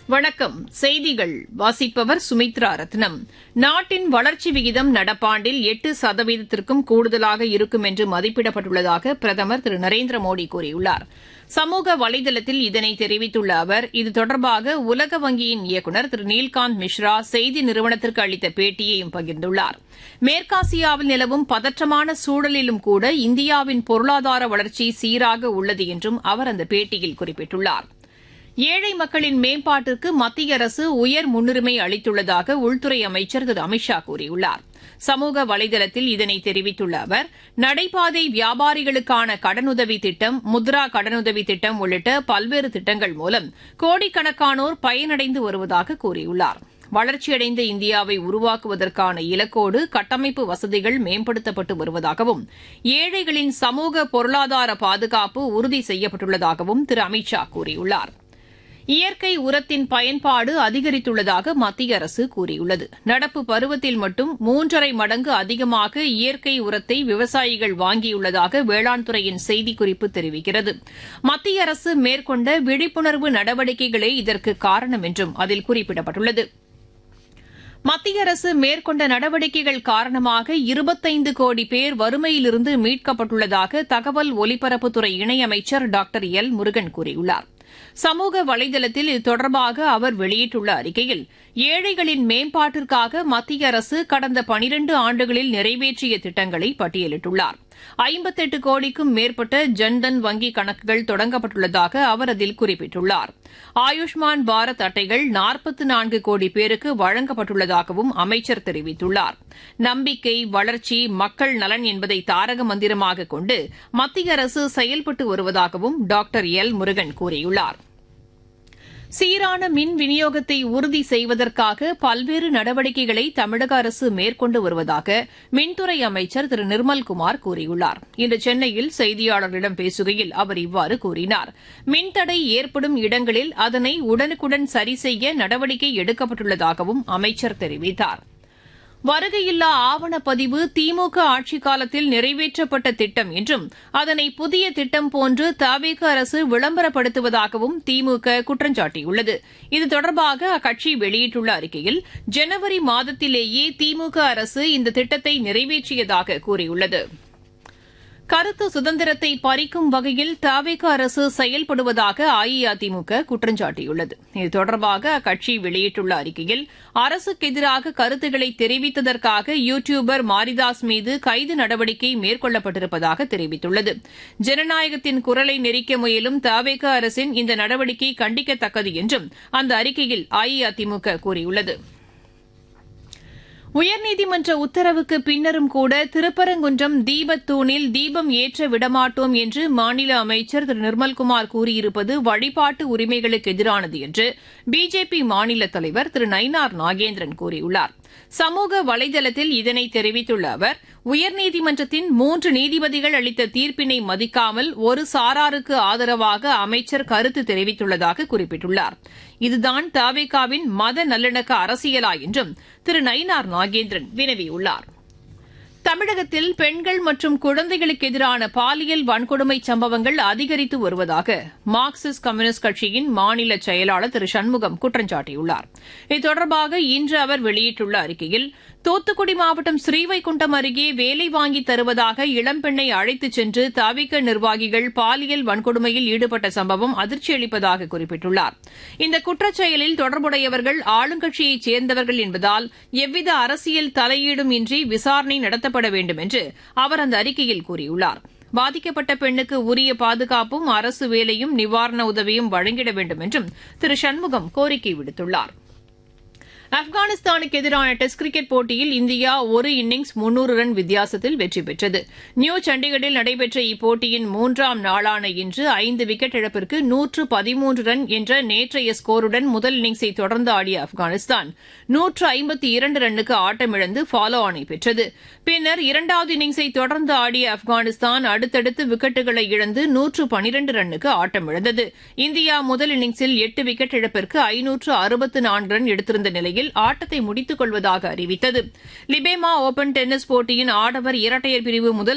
வணக்கம் செய்திகள் வாசிப்பவர் சுமித்ரா ரத்னம் நாட்டின் வளர்ச்சி விகிதம் நடப்பாண்டில் எட்டு சதவீதத்திற்கும் கூடுதலாக இருக்கும் என்று மதிப்பிடப்பட்டுள்ளதாக பிரதமர் திரு நரேந்திர மோடி கூறியுள்ளார் சமூக வலைதளத்தில் இதனை தெரிவித்துள்ள அவர் இது தொடர்பாக உலக வங்கியின் இயக்குநர் திரு நீல்காந்த் மிஸ்ரா செய்தி நிறுவனத்திற்கு அளித்த பேட்டியையும் பகிர்ந்துள்ளார் மேற்காசியாவில் நிலவும் பதற்றமான சூழலிலும் கூட இந்தியாவின் பொருளாதார வளர்ச்சி சீராக உள்ளது என்றும் அவர் அந்த பேட்டியில் குறிப்பிட்டுள்ளார் ஏழை மக்களின் மேம்பாட்டிற்கு மத்திய அரசு உயர் முன்னுரிமை அளித்துள்ளதாக உள்துறை அமைச்சர் திரு அமித் ஷா கூறியுள்ளார் சமூக வலைதளத்தில் இதனை தெரிவித்துள்ள அவர் நடைபாதை வியாபாரிகளுக்கான கடனுதவி திட்டம் முத்ரா கடனுதவி திட்டம் உள்ளிட்ட பல்வேறு திட்டங்கள் மூலம் கோடிக்கணக்கானோர் பயனடைந்து வருவதாக கூறியுள்ளார் வளர்ச்சியடைந்த இந்தியாவை உருவாக்குவதற்கான இலக்கோடு கட்டமைப்பு வசதிகள் மேம்படுத்தப்பட்டு வருவதாகவும் ஏழைகளின் சமூக பொருளாதார பாதுகாப்பு உறுதி செய்யப்பட்டுள்ளதாகவும் திரு அமித் ஷா கூறியுள்ளார் இயற்கை உரத்தின் பயன்பாடு அதிகரித்துள்ளதாக மத்திய அரசு கூறியுள்ளது நடப்பு பருவத்தில் மட்டும் மூன்றரை மடங்கு அதிகமாக இயற்கை உரத்தை விவசாயிகள் வாங்கியுள்ளதாக வேளாண் துறையின் செய்திக்குறிப்பு தெரிவிக்கிறது மத்திய அரசு மேற்கொண்ட விழிப்புணர்வு நடவடிக்கைகளே இதற்கு காரணம் என்றும் அதில் குறிப்பிடப்பட்டுள்ளது மத்திய அரசு மேற்கொண்ட நடவடிக்கைகள் காரணமாக இருபத்தைந்து கோடி பேர் வறுமையிலிருந்து மீட்கப்பட்டுள்ளதாக தகவல் ஒலிபரப்புத்துறை இணையமைச்சர் டாக்டர் எல் முருகன் கூறியுள்ளார் சமூக வலைதளத்தில் இது தொடர்பாக அவர் வெளியிட்டுள்ள அறிக்கையில் ஏழைகளின் மேம்பாட்டிற்காக மத்திய அரசு கடந்த பனிரண்டு ஆண்டுகளில் நிறைவேற்றிய திட்டங்களை பட்டியலிட்டுள்ளார் ஐம்பத்தெட்டு கோடிக்கும் மேற்பட்ட ஜன்தன் வங்கி கணக்குகள் தொடங்கப்பட்டுள்ளதாக அவர் அதில் குறிப்பிட்டுள்ளார் ஆயுஷ்மான் பாரத் அட்டைகள் நாற்பத்து நான்கு கோடி பேருக்கு வழங்கப்பட்டுள்ளதாகவும் அமைச்சர் தெரிவித்துள்ளார் நம்பிக்கை வளர்ச்சி மக்கள் நலன் என்பதை தாரக மந்திரமாக கொண்டு மத்திய அரசு செயல்பட்டு வருவதாகவும் டாக்டர் எல் முருகன் கூறியுள்ளார் சீரான மின் விநியோகத்தை உறுதி செய்வதற்காக பல்வேறு நடவடிக்கைகளை தமிழக அரசு மேற்கொண்டு வருவதாக மின்துறை அமைச்சர் திரு நிர்மல்குமார் கூறியுள்ளார் இன்று சென்னையில் செய்தியாளர்களிடம் பேசுகையில் அவர் இவ்வாறு கூறினார் மின்தடை ஏற்படும் இடங்களில் அதனை உடனுக்குடன் சரி செய்ய நடவடிக்கை எடுக்கப்பட்டுள்ளதாகவும் அமைச்சர் தெரிவித்தார் வருகையில்லா ஆவணப்பதிவு திமுக ஆட்சிக் காலத்தில் நிறைவேற்றப்பட்ட திட்டம் என்றும் அதனை புதிய திட்டம் போன்று தவேக அரசு விளம்பரப்படுத்துவதாகவும் திமுக குற்றம் சாட்டியுள்ளது இது தொடர்பாக அக்கட்சி வெளியிட்டுள்ள அறிக்கையில் ஜனவரி மாதத்திலேயே திமுக அரசு இந்த திட்டத்தை நிறைவேற்றியதாக கூறியுள்ளது கருத்து சுதந்திரத்தை பறிக்கும் வகையில் தவேக அரசு செயல்படுவதாக அஇஅதிமுக குற்றம் சாட்டியுள்ளது இது தொடர்பாக அக்கட்சி வெளியிட்டுள்ள அறிக்கையில் அரசுக்கு எதிராக கருத்துக்களை தெரிவித்ததற்காக யூ டியூபர் மாரிதாஸ் மீது கைது நடவடிக்கை மேற்கொள்ளப்பட்டிருப்பதாக தெரிவித்துள்ளது ஜனநாயகத்தின் குரலை நெரிக்க முயலும் தவேக அரசின் இந்த நடவடிக்கை கண்டிக்கத்தக்கது என்றும் அந்த அறிக்கையில் அஇஅதிமுக கூறியுள்ளது உயர்நீதிமன்ற உத்தரவுக்கு பின்னரும் கூட திருப்பரங்குன்றம் தீபத்தூணில் தீபம் ஏற்ற விடமாட்டோம் என்று மாநில அமைச்சர் திரு நிர்மல்குமார் கூறியிருப்பது வழிபாட்டு உரிமைகளுக்கு எதிரானது என்று பிஜேபி மாநில தலைவர் திரு நயினார் நாகேந்திரன் கூறியுள்ளார் சமூக வலைதளத்தில் இதனை தெரிவித்துள்ள அவர் உயர்நீதிமன்றத்தின் மூன்று நீதிபதிகள் அளித்த தீர்ப்பினை மதிக்காமல் ஒரு சாராருக்கு ஆதரவாக அமைச்சர் கருத்து தெரிவித்துள்ளதாக குறிப்பிட்டுள்ளார் இதுதான் தாவேகாவின் மத நல்லிணக்க அரசியலா என்றும் திரு நயினார் நாகேந்திரன் வினவியுள்ளார் தமிழகத்தில் பெண்கள் மற்றும் குழந்தைகளுக்கு எதிரான பாலியல் வன்கொடுமை சம்பவங்கள் அதிகரித்து வருவதாக மார்க்சிஸ்ட் கம்யூனிஸ்ட் கட்சியின் மாநில செயலாளர் திரு சண்முகம் குற்றம் சாட்டியுள்ளார் இது தொடர்பாக இன்று அவர் வெளியிட்டுள்ள அறிக்கையில் தூத்துக்குடி மாவட்டம் ஸ்ரீவைகுண்டம் அருகே வேலை வாங்கி தருவதாக இளம்பெண்ணை அழைத்துச் சென்று தவிக்க நிர்வாகிகள் பாலியல் வன்கொடுமையில் ஈடுபட்ட சம்பவம் அதிர்ச்சி அளிப்பதாக குறிப்பிட்டுள்ளார் இந்த குற்றச்செயலில் தொடர்புடையவர்கள் ஆளுங்கட்சியைச் சேர்ந்தவர்கள் என்பதால் எவ்வித அரசியல் தலையீடும் இன்றி விசாரணை நடத்தப்பட வேண்டும் என்று அவர் அந்த அறிக்கையில் கூறியுள்ளார் பாதிக்கப்பட்ட பெண்ணுக்கு உரிய பாதுகாப்பும் அரசு வேலையும் நிவாரண உதவியும் வழங்கிட வேண்டும் என்றும் திரு சண்முகம் கோரிக்கை விடுத்துள்ளாா் ஆப்கானிஸ்தானுக்கு எதிரான டெஸ்ட் கிரிக்கெட் போட்டியில் இந்தியா ஒரு இன்னிங்ஸ் முன்னூறு ரன் வித்தியாசத்தில் வெற்றி பெற்றது நியூ சண்டிகரில் நடைபெற்ற இப்போட்டியின் மூன்றாம் நாளான இன்று ஐந்து விக்கெட் இழப்பிற்கு நூற்று பதிமூன்று ரன் என்ற நேற்றைய ஸ்கோருடன் முதல் இன்னிங்ஸை தொடர்ந்து ஆடிய ஆப்கானிஸ்தான் நூற்று ஐம்பத்தி இரண்டு ரன்னுக்கு ஆட்டமிழந்து ஃபாலோ ஆனை பெற்றது பின்னர் இரண்டாவது இன்னிங்ஸை தொடர்ந்து ஆடிய ஆப்கானிஸ்தான் அடுத்தடுத்து விக்கெட்டுகளை இழந்து நூற்று பனிரண்டு ரன்னுக்கு ஆட்டமிழந்தது இந்தியா முதல் இன்னிங்ஸில் எட்டு விக்கெட் இழப்பிற்கு ஐநூற்று அறுபத்து நான்கு ரன் எடுத்திருந்த நிலையில் ஆட்டத்தை முடித்துக் கொள்வதாக அறிவித்தது லிபேமா ஓபன் டென்னிஸ் போட்டியின் ஆடவர் இரட்டையர் பிரிவு முதல்